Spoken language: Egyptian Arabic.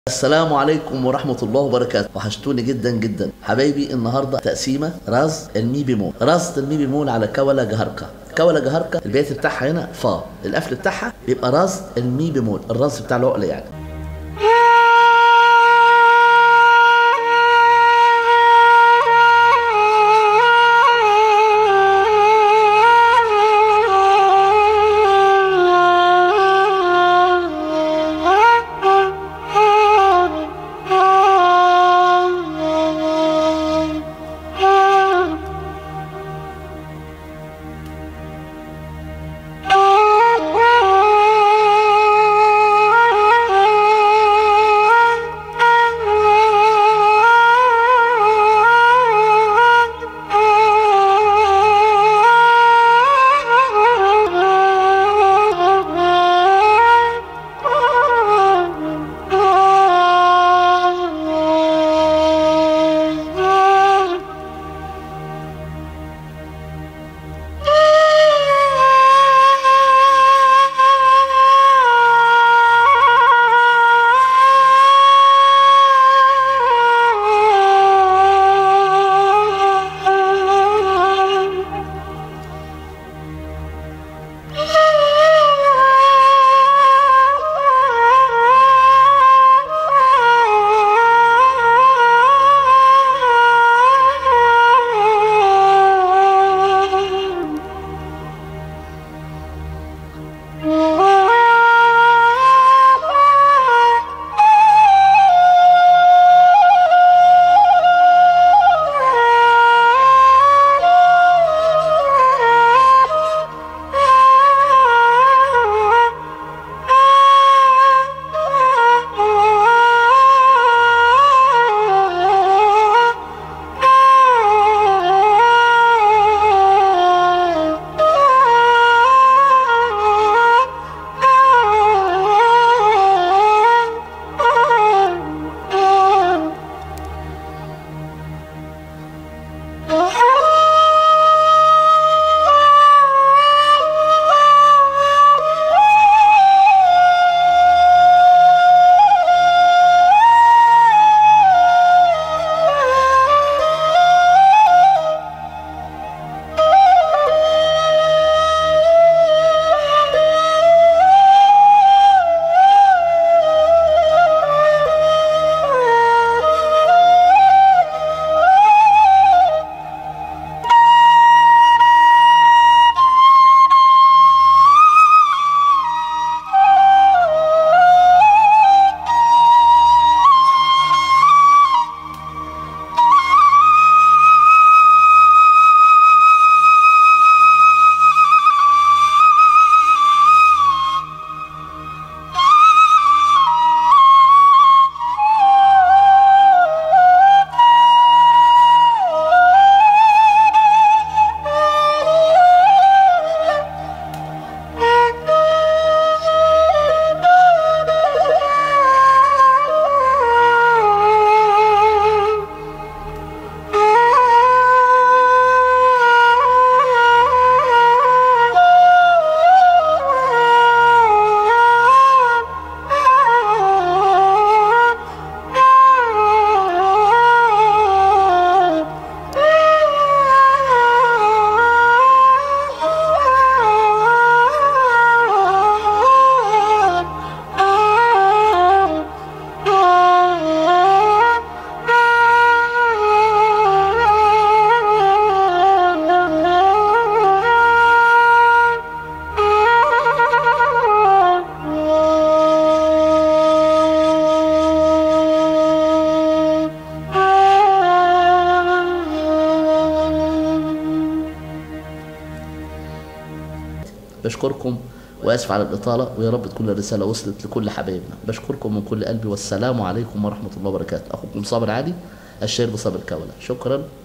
السلام عليكم ورحمة الله وبركاته وحشتوني جدا جدا حبايبي النهاردة تقسيمة رز المي بيمول رز المي بيمول على كولا جهركة كولا جهركة البيت بتاعها هنا فا القفل بتاعها بيبقى رز المي بيمول الرز بتاع العقل يعني بشكركم واسف على الاطاله ويا رب تكون الرساله وصلت لكل حبايبنا بشكركم من كل قلبي والسلام عليكم ورحمه الله وبركاته اخوكم صابر علي الشير بصابر كولا شكرا